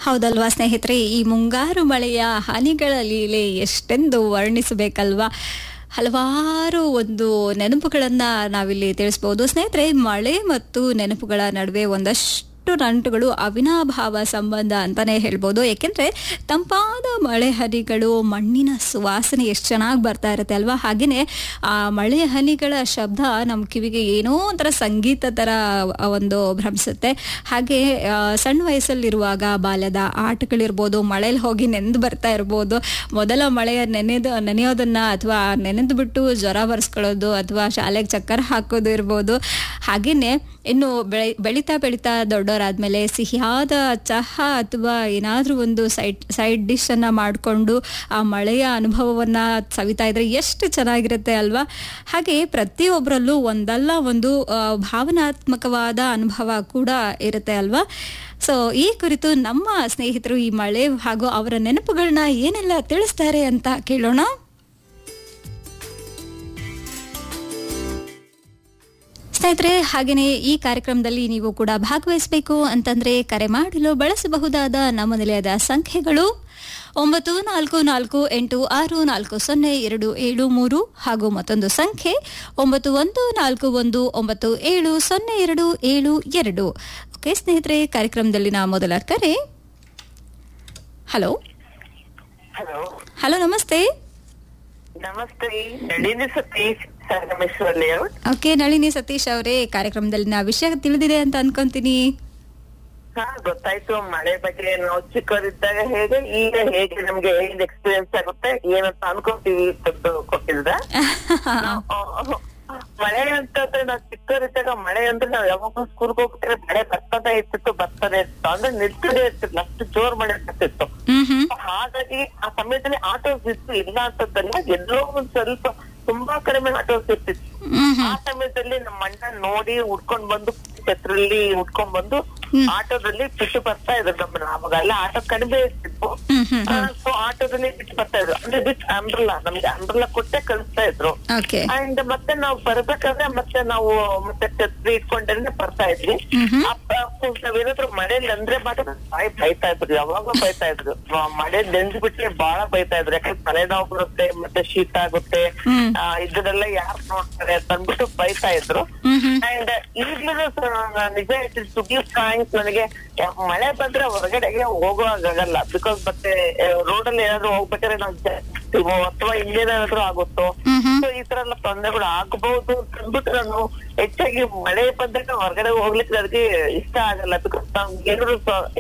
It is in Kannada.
ಹೌದಲ್ವಾ ಸ್ನೇಹಿತರೆ ಈ ಮುಂಗಾರು ಮಳೆಯ ಹನಿಗಳ ಲೀಲೆ ಎಷ್ಟೆಂದು ವರ್ಣಿಸಬೇಕಲ್ವಾ ಹಲವಾರು ಒಂದು ನೆನಪುಗಳನ್ನ ನಾವಿಲ್ಲಿ ತಿಳಿಸ್ಬೋದು ಸ್ನೇಹಿತರೆ ಮಳೆ ಮತ್ತು ನೆನಪುಗಳ ನಡುವೆ ಒಂದಷ್ಟು ನಂಟುಗಳು ಅವಿನಾಭಾವ ಸಂಬಂಧ ಅಂತಾನೆ ಹೇಳ್ಬೋದು ಏಕೆಂದ್ರೆ ತಂಪಾದ ಮಳೆ ಹನಿಗಳು ಮಣ್ಣಿನ ಸುವಾಸನೆ ಎಷ್ಟು ಚೆನ್ನಾಗಿ ಬರ್ತಾ ಇರುತ್ತೆ ಅಲ್ವಾ ಹಾಗೇನೆ ಆ ಮಳೆ ಹನಿಗಳ ಶಬ್ದ ನಮ್ಮ ಕಿವಿಗೆ ಏನೋ ಒಂಥರ ಸಂಗೀತ ತರ ಒಂದು ಭ್ರಮಿಸುತ್ತೆ ಹಾಗೆ ಆ, ಸಣ್ಣ ವಯಸ್ಸಲ್ಲಿರುವಾಗ ಬಾಲ್ಯದ ಆಟಗಳಿರ್ಬೋದು ಮಳೆಯಲ್ಲಿ ಹೋಗಿ ನೆಂದು ಬರ್ತಾ ಇರ್ಬೋದು ಮೊದಲ ಮಳೆಯ ನೆನೆದು ನೆನೆಯೋದನ್ನ ಅಥವಾ ನೆನೆದು ಬಿಟ್ಟು ಜ್ವರ ಬರ್ಸ್ಕೊಳ್ಳೋದು ಅಥವಾ ಶಾಲೆಗೆ ಚಕ್ಕರ್ ಹಾಕೋದು ಇರ್ಬೋದು ಹಾಗೇನೆ ಇನ್ನು ಬೆಳೆ ಬೆಳೀತಾ ಬೆಳೀತಾ ದೊಡ್ಡವರಾದ್ಮೇಲೆ ಸಿಹಿಯಾದ ಚಹಾ ಅಥವಾ ಏನಾದ್ರೂ ಒಂದು ಸೈಡ್ ಸೈಡ್ ಡಿಶ್ ಅನ್ನ ಮಾಡಿಕೊಂಡು ಆ ಮಳೆಯ ಅನುಭವವನ್ನ ಸವಿತಾ ಇದ್ರೆ ಎಷ್ಟು ಚೆನ್ನಾಗಿರುತ್ತೆ ಅಲ್ವಾ ಹಾಗೆ ಪ್ರತಿಯೊಬ್ಬರಲ್ಲೂ ಒಂದಲ್ಲ ಒಂದು ಆ, ಭಾವನಾತ್ಮಕವಾದ ಅನುಭವ ಕೂಡ ಇರುತ್ತೆ ಅಲ್ವಾ ಸೊ ಈ ಕುರಿತು ನಮ್ಮ ಸ್ನೇಹಿತರು ಈ ಮಳೆ ಹಾಗೂ ಅವರ ನೆನಪುಗಳನ್ನ ಏನೆಲ್ಲ ತಿಳಿಸ್ತಾರೆ ಅಂತ ಕೇಳೋಣ ಸ್ನೇಹಿತರೆ ಹಾಗೆಯೇ ಈ ಕಾರ್ಯಕ್ರಮದಲ್ಲಿ ನೀವು ಕೂಡ ಭಾಗವಹಿಸಬೇಕು ಅಂತಂದ್ರೆ ಕರೆ ಮಾಡಲು ಬಳಸಬಹುದಾದ ನಮ್ಮ ನಿಲಯದ ಸಂಖ್ಯೆಗಳು ಒಂಬತ್ತು ನಾಲ್ಕು ನಾಲ್ಕು ಎಂಟು ಆರು ನಾಲ್ಕು ಸೊನ್ನೆ ಎರಡು ಏಳು ಮೂರು ಹಾಗೂ ಮತ್ತೊಂದು ಸಂಖ್ಯೆ ಒಂಬತ್ತು ಒಂದು ನಾಲ್ಕು ಒಂದು ಒಂಬತ್ತು ಏಳು ಸೊನ್ನೆ ಎರಡು ಏಳು ಎರಡು ಓಕೆ ಸ್ನೇಹಿತರೆ ಕಾರ್ಯಕ್ರಮದಲ್ಲಿನ ಮೊದಲ ಕರೆ ಹಲೋ ಹಲೋ ಹಲೋ ನಮಸ್ತೆ ನಮಸ್ತೆ ನಳಿನಿ ಸತೀಶ್ ಸಂಗಮೇಶ್ವರ್ ಲೇಔಟ್ ಓಕೆ ನಳಿನಿ ಸತೀಶ್ ಅವರೇ ಕಾರ್ಯಕ್ರಮದಲ್ಲಿನ ವಿಷಯ ತಿಳಿದಿದೆ ಅಂತ ಅನ್ಕೊಂತೀನಿ ಹಾ ಗೊತ್ತಾಯ್ತು ಮಳೆ ಬಗ್ಗೆ ನಾವು ಚಿಕ್ಕವರಿದ್ದಾಗ ಹೇಗೆ ಈಗ ಹೇಗೆ ನಮ್ಗೆ ಏನ್ ಎಕ್ಸ್ಪೀರಿಯನ್ಸ್ ಆಗುತ್ತೆ ಏನಂತ ಅನ್ಕೋತೀವಿ ಅಂತ ಕೊಟ್ಟಿದ್ರ ಮಳೆ ಅಂತಂದ್ರೆ ನಾವು ಚಿಕ್ಕವರಿದ್ದಾಗ ಮಳೆ ಅಂದ್ರೆ ನಾವ್ ಯಾವಾಗ್ಲೂ ಸ್ಕೂಲ್ಗೆ ಹೋಗ್ತಾರೆ ಮಳೆ ಬರ್ತದೆ ಇರ್ತಿತ್ತು ಬರ್ತದೆ ಇರ್ತಿತ್ತು ಅಂದ್ರೆ ನಿಲ್ತದೆ ಇರ್ತಿತ್ತು ಅಷ್ಟು ಜೋರ್ ಮಳೆ ಬರ್ತಿತ್ತು ಹ್ಮ್ ಹ್ಮ್ ಹಾಗಾಗಿ ಆ ಸಮಯದಲ್ಲಿ ಆಟೋಸ್ ಇತ್ತು ಇಲ್ಲ ಅಂತಂದಲ್ಲ ಎಲ್ಲೋ ಒಂದ್ ಸ್ವಲ್ಪ ತುಂಬಾ ಕಡಿಮೆ ಆಟೋಸ್ ಇರ್ತಿತ್ತು ಹ್ಮ್ ಹ್ಮ್ ಆ ಸಮಯದಲ್ಲಿ ನಮ್ಮ ಅಣ್ಣ ನೋಡಿ ಉಡ್ಕೊಂಡ್ ಬಂದು ಛತ್ರಲ್ಲಿ ಉಡ್ಕೊಂಡ್ ಬಂದು ಹ್ಮ್. ಆಟೋದಲ್ಲಿ ಬಿಟ್ಟು ಬರ್ತಾ ಇದ್ರು ನಮ್ಮನ್ನ ಅವಾಗ ಎಲ್ಲ ಆಟೋ ಕಡಿಮೆ ಇರ್ತಿತ್ತು ಹ್ಮ್ ಹ್ಮ್ ಸೊ ಆಟೋದಲ್ಲಿ ಬಿಟ್ಟು ಬರ್ತಾ ಇದ್ರು ಅಂದ್ರೆ ಬಿಟ್ ಅಂಬ್ರಲ್ಲ ನಮ್ಗೆ ಅಂಬ್ರಲ್ಲ ಕೊಟ್ಟೆ ಕಳಿಸ್ತಾ ಇದ್ರು ಓಕೆ ಅಂಡ್ ಮತ್ತೆ ನಾವು ಬರ್ಬೇಕಾದ್ರೆ ಮತ್ತೆ ನಾವು ಮತ್ತೆ ಛತ್ರಿ ಇಟ್ಕೊಂಡೇ ಬರ್ತಾ ಇದ್ವಿ ಹ್ಮ್ ಹ್ಮ್. ಅಪ್ಪ ನಾವೇನಾದ್ರು ಮಳೆಯಲ್ಲಿ ಅಂದ್ರೆ ಮಾತ್ರ ಬಾಯಿ ಬೈತಾ ಇದ್ರು ಯಾವಾಗ್ಲೂ ಬೈತಾ ಇದ್ರು ಮ- ಮಳೆ ನೆಂದ್ಬಿಟ್ರೆ ಬಹಳ ಬೈತಾ ಇದ್ರು ಯಾಕಂದ್ರೆ ತಲೆನೋವು ಬರುತ್ತೆ ಮತ್ತೆ ಶೀತ ಆಗುತ್ತೆ ಹ್ಮ್. ಆ, ಇದನ್ನೆಲ್ಲ ಯಾರು ನೋಡ್ತಾರೆ ಅಂತ ಅಂದ್ಬಿಟ್ಟು ಬೈತಾ ಇದ್ರು ಹ್ಮ್ ಹ್ಮ್ ಅಂಡ್ ಈಗ್ಲೂ ನಿಜ ಹೇಳ್ತೀನಿ ಟು ಗಿವ್ ಥ್ಯಾಂಕ್ಸ್ ನನಗೆ ಯಾ- ಮಳೆ ಬಂದ್ರೆ ಹೊರಗಡೆಗೆ ಹೋಗುವಾಗಲ್ಲ ಬಿಕಾಸ್ ಮತ್ತೆ ರೋಡ್ ಅಲ್ಲಿ ಏನಾದ್ರು ಹೋಗ್ಬೇಕಾದ್ರೆ ನಾವು ಜಾಸ್ತಿವೋ ಅಥವಾ ಇನ್ನೇನಾದ್ರೂ ಆಗುತ್ತೋ ಹ್ಮ್ ಹ್ಮ್ ಸೊ ಈ ತರ ಎಲ್ಲ ತೊಂದರೆಗಳು ಆಗಬಹುದು ಅಂತ ಅಂದ್ಬಿಟ್ಟು ನಾನು ಹೆಚ್ಚಾಗಿ ಮಳೆ ಬಂದಾಗ ಹೊರಗಡೆ ಹೋಗ್ಲಿಕ್ಕೆ ನನಗೆ ಇಷ್ಟ ಆಗಲ್ಲ ಬಿಕಾಸ್ ನಾವು ಏನಾದ್ರು